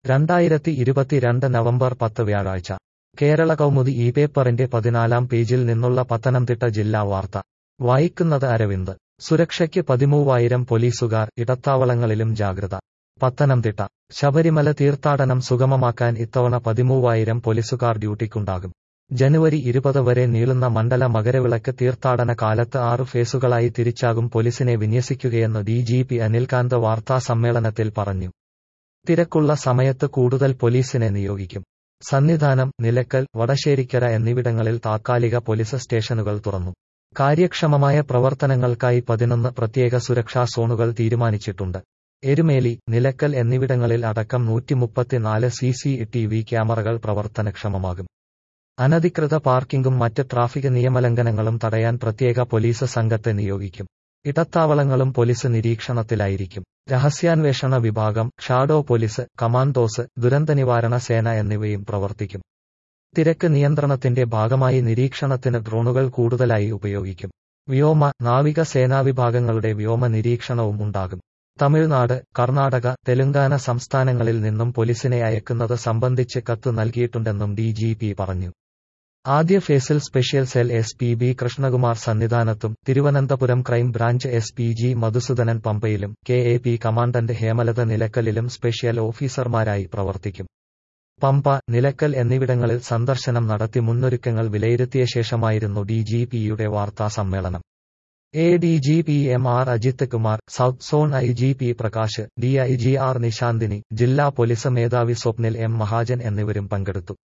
രണ്ടായിരത്തി ഇരുപത്തിരണ്ട് നവംബർ പത്ത് വ്യാഴാഴ്ച കേരള കൗമുദി ഈ പേപ്പറിന്റെ പതിനാലാം പേജിൽ നിന്നുള്ള പത്തനംതിട്ട ജില്ലാ വാർത്ത വായിക്കുന്നത് അരവിന്ദ് സുരക്ഷയ്ക്ക് പതിമൂവായിരം പോലീസുകാർ ഇടത്താവളങ്ങളിലും ജാഗ്രത പത്തനംതിട്ട ശബരിമല തീർത്ഥാടനം സുഗമമാക്കാൻ ഇത്തവണ പതിമൂവായിരം പോലീസുകാർ ഡ്യൂട്ടിക്കുണ്ടാകും ജനുവരി ഇരുപത് വരെ നീളുന്ന മണ്ഡല മകരവിളക്ക് തീർത്ഥാടന കാലത്ത് ആറ് ഫേസുകളായി തിരിച്ചാകും പോലീസിനെ വിന്യസിക്കുകയെന്ന് ഡി ജി പി അനിൽകാന്ത് വാർത്താ സമ്മേളനത്തിൽ പറഞ്ഞു തിരക്കുള്ള സമയത്ത് കൂടുതൽ പോലീസിനെ നിയോഗിക്കും സന്നിധാനം നിലക്കൽ വടശ്ശേരിക്കര എന്നിവിടങ്ങളിൽ താത്കാലിക പോലീസ് സ്റ്റേഷനുകൾ തുറന്നു കാര്യക്ഷമമായ പ്രവർത്തനങ്ങൾക്കായി പതിനൊന്ന് പ്രത്യേക സുരക്ഷാ സോണുകൾ തീരുമാനിച്ചിട്ടുണ്ട് എരുമേലി നിലക്കൽ എന്നിവിടങ്ങളിൽ അടക്കം നൂറ്റിമുപ്പത്തിനാല് സി സി ടി വി ക്യാമറകൾ പ്രവർത്തനക്ഷമമാകും അനധികൃത പാർക്കിംഗും മറ്റ് ട്രാഫിക് നിയമലംഘനങ്ങളും തടയാൻ പ്രത്യേക പോലീസ് സംഘത്തെ നിയോഗിക്കും ഇടത്താവളങ്ങളും പോലീസ് നിരീക്ഷണത്തിലായിരിക്കും രഹസ്യാന്വേഷണ വിഭാഗം ഷാഡോ പോലീസ് കമാൻഡോസ് ദുരന്തനിവാരണ സേന എന്നിവയും പ്രവർത്തിക്കും തിരക്ക് നിയന്ത്രണത്തിന്റെ ഭാഗമായി നിരീക്ഷണത്തിന് ഡ്രോണുകൾ കൂടുതലായി ഉപയോഗിക്കും വ്യോമ നാവിക സേനാ വിഭാഗങ്ങളുടെ വ്യോമ നിരീക്ഷണവും ഉണ്ടാകും തമിഴ്നാട് കർണാടക തെലുങ്കാന സംസ്ഥാനങ്ങളിൽ നിന്നും പോലീസിനെ അയക്കുന്നത് സംബന്ധിച്ച് കത്ത് നൽകിയിട്ടുണ്ടെന്നും ഡി ജി പി പറഞ്ഞു ആദ്യ ഫേസിൽ special cell S P B Krishnakumar സന്നിധാനത്തും Thiruvananthapuram crime branch S P G Madhusoodanan പമ്പയിലും K A P commandant Hemalatha നിലക്കലിലും സ്പെഷ്യൽ ഓഫീസർമാരായി പ്രവർത്തിക്കും പമ്പ നിലക്കൽ എന്നിവിടങ്ങളിൽ സന്ദർശനം നടത്തി മുന്നൊരുക്കങ്ങൾ വിലയിരുത്തിയ ശേഷമായിരുന്നു ഡി ജി പിയുടെ വാർത്താ സമ്മേളനം A D G P M R Ajith Kumar south zone I G P Prakash D I G R Nishanthini ജില്ലാ പോലീസ് മേധാവി സ്വപ്നിൽ എം മഹാജൻ എന്നിവരും പങ്കെടുത്തു